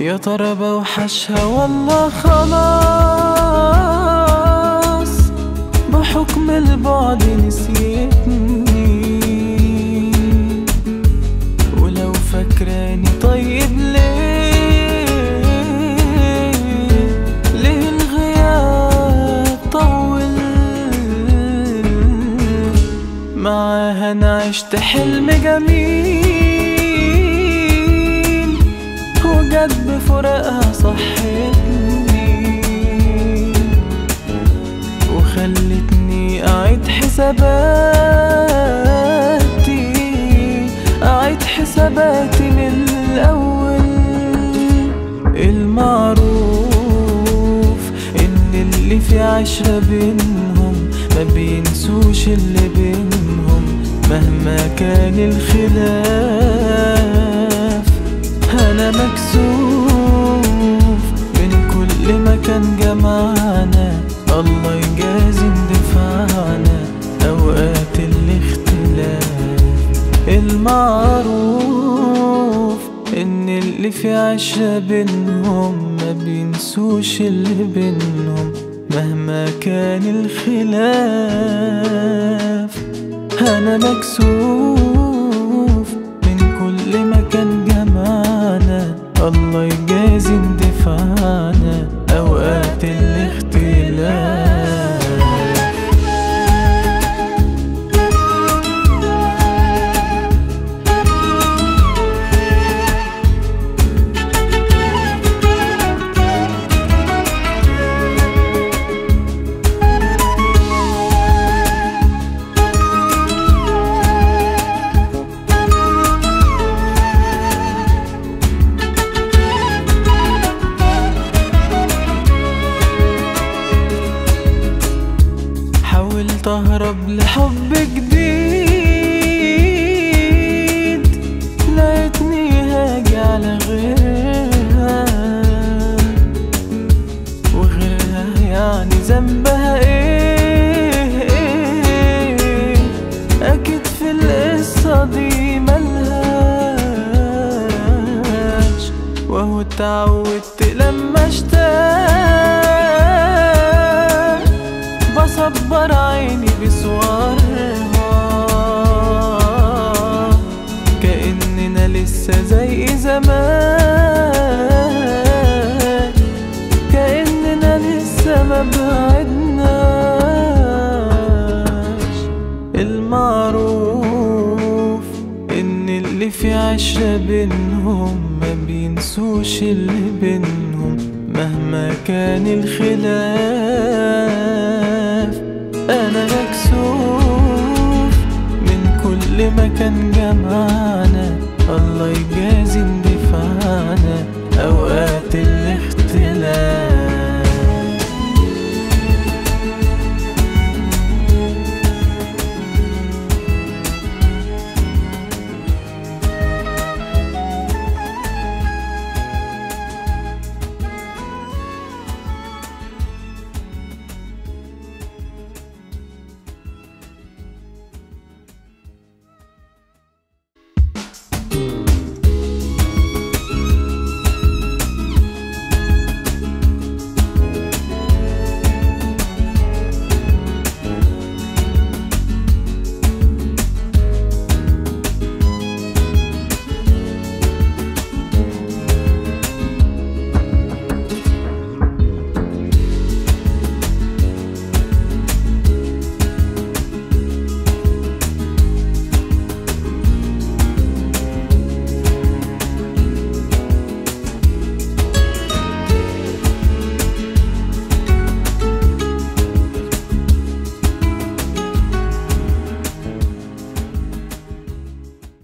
يا ترى بوحشها والله خلاص بحكم البعد نسيتني ولو فاكراني طيب ليه ليه الغياب طول معاها انا عشت حلم جميل وجت بفراقها صحتني وخلتني أعيد حساباتي أعيد حساباتي من الأول المعروف إن اللي في عشرة بينهم ما بينسوش اللي بينهم مهما كان الخلاف أنا مكسوف من كل مكان جمعنا الله يجازي اندفاعنا أوقات الاختلاف المعروف إن اللي في عشرة بينهم ما بينسوش اللي بينهم مهما كان الخلاف أنا مكسوف من كل مكان جمعنا الله يجازي اندفاعنا أوقات الاختلاف حاولت اهرب لحب جديد لقيتني هاجي على غيرها وغيرها يعني ذنبها ايه, إيه اكيد في القصة دي ملهاش وهو اتعودت لما اشتاق بصبر عيني بصورها كأننا لسه زي زمان كأننا لسه ما بعدناش المعروف إن اللي في عشرة بينهم ما بينسوش اللي بينهم مهما كان الخلاف أنا مكسوف من كل مكان جمعنا